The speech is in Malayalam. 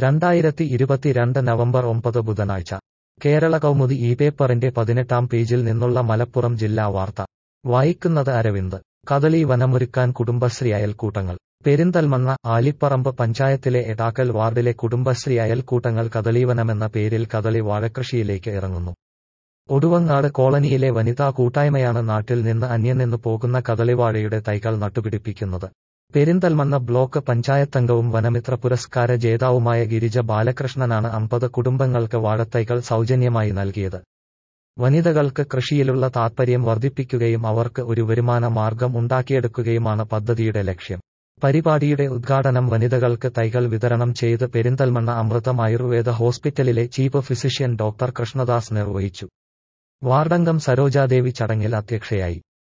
രണ്ടായിരത്തി ഇരുപത്തിരണ്ട് നവംബർ ഒമ്പത് ബുധനാഴ്ച കേരള കൗമുദി ഈ പേപ്പറിന്റെ പതിനെട്ടാം പേജിൽ നിന്നുള്ള മലപ്പുറം ജില്ലാ വാർത്ത വായിക്കുന്നത് അരവിന്ദ് കദളി വനമൊരുക്കാൻ കുടുംബശ്രീ അയൽക്കൂട്ടങ്ങൾ പെരിന്തൽമണ്ണ ആലിപ്പറമ്പ് പഞ്ചായത്തിലെ എടാക്കൽ വാർഡിലെ കുടുംബശ്രീ അയൽക്കൂട്ടങ്ങൾ കദളീവനമെന്ന പേരിൽ കദളി വാഴകൃഷിയിലേക്ക് ഇറങ്ങുന്നു ഒടുവങ്ങാട് കോളനിയിലെ വനിതാ കൂട്ടായ്മയാണ് നാട്ടിൽ നിന്ന് അന്യം നിന്ന് പോകുന്ന കദളിവാഴയുടെ തൈകൾ നട്ടുപിടിപ്പിക്കുന്നത് പെരിന്തൽമണ്ണ ബ്ലോക്ക് പഞ്ചായത്തംഗവും വനമിത്ര പുരസ്കാര ജേതാവുമായ ഗിരിജ ബാലകൃഷ്ണനാണ് അമ്പത് കുടുംബങ്ങൾക്ക് വാഴത്തൈകൾ സൗജന്യമായി നൽകിയത് വനിതകൾക്ക് കൃഷിയിലുള്ള താൽപര്യം വർദ്ധിപ്പിക്കുകയും അവർക്ക് ഒരു വരുമാന മാർഗം ഉണ്ടാക്കിയെടുക്കുകയുമാണ് പദ്ധതിയുടെ ലക്ഷ്യം പരിപാടിയുടെ ഉദ്ഘാടനം വനിതകൾക്ക് തൈകൾ വിതരണം ചെയ്ത് പെരിന്തൽമണ്ണ അമൃതം ആയുർവേദ ഹോസ്പിറ്റലിലെ ചീഫ് ഫിസിഷ്യൻ ഡോക്ടർ കൃഷ്ണദാസ് നിർവഹിച്ചു വാർഡംഗം സരോജാദേവി ചടങ്ങിൽ അധ്യക്ഷയായി